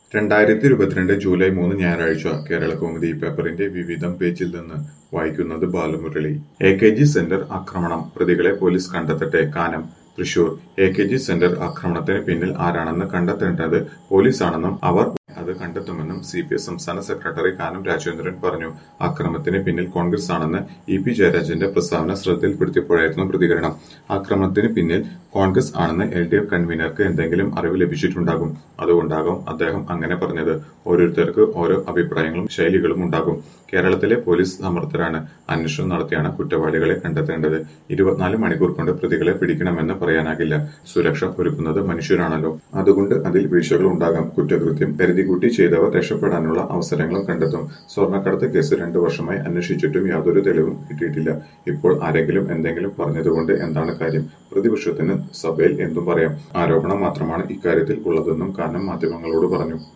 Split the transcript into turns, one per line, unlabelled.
രണ്ടായിരത്തി ഇരുപത്തിരണ്ട് ജൂലൈ മൂന്ന് ഞായറാഴ്ച കേരളകൗമുദി പേപ്പറിന്റെ വിവിധം പേജിൽ നിന്ന് വായിക്കുന്നത് Balamurali A K G center ആക്രമണം പ്രതികളെ പോലീസ് കണ്ടെത്തട്ടെ Kanam Thrissur A K G center ആക്രമണത്തിന് പിന്നിൽ ആരാണെന്ന് കണ്ടെത്തേണ്ടത് പോലീസാണെന്നും അവർ അത് കണ്ടെത്തുമെന്നും സി പി എസ് സംസ്ഥാന സെക്രട്ടറി കാനം രാജേന്ദ്രൻ പറഞ്ഞു ആക്രമണത്തിന് പിന്നിൽ കോൺഗ്രസ് ആണെന്ന് ഇ പി ജയരാജന്റെ പ്രസ്താവന ശ്രദ്ധയിൽപ്പെടുത്തിയപ്പോഴായിരുന്നു പ്രതികരണം ആക്രമണത്തിന് പിന്നിൽ കോൺഗ്രസ് ആണെന്ന് എൽ ഡി എഫ് കൺവീനർക്ക് എന്തെങ്കിലും അറിവ് ലഭിച്ചിട്ടുണ്ടാകും അതുകൊണ്ടാകും അദ്ദേഹം അങ്ങനെ പറഞ്ഞത് ഓരോരുത്തർക്ക് ഓരോ അഭിപ്രായങ്ങളും ശൈലികളും ഉണ്ടാകും കേരളത്തിലെ പോലീസ് സമർത്ഥരാണ് അന്വേഷണം നടത്തിയാണ് കുറ്റവാളികളെ കണ്ടെത്തേണ്ടത് ഇരുപത്തിനാല് മണിക്കൂർ കൊണ്ട് പ്രതികളെ പിടിക്കണമെന്ന് പറയാനാകില്ല സുരക്ഷ ഒരുക്കുന്നത് മനുഷ്യരാണല്ലോ അതുകൊണ്ട് അതിൽ വീഴ്ചകൾ ഉണ്ടാകാം കുറ്റകൃത്യം കരുതിക്കൂട്ടി ചെയ്തവർ രക്ഷപ്പെടാനുള്ള അവസരങ്ങളും കണ്ടെത്തും സ്വർണ്ണക്കടത്ത് കേസ് രണ്ടു വർഷമായി അന്വേഷിച്ചിട്ടും യാതൊരു തെളിവും കിട്ടിയിട്ടില്ല ഇപ്പോൾ ആരെങ്കിലും എന്തെങ്കിലും പറഞ്ഞതുകൊണ്ട് എന്താണ് കാര്യം പ്രതിപക്ഷത്തിന് സഭയിൽ എന്തും പറയാം ആരോപണം മാത്രമാണ് ഇക്കാര്യത്തിൽ ഉള്ളതെന്നും കാനം മാധ്യമങ്ങളോട് പറഞ്ഞു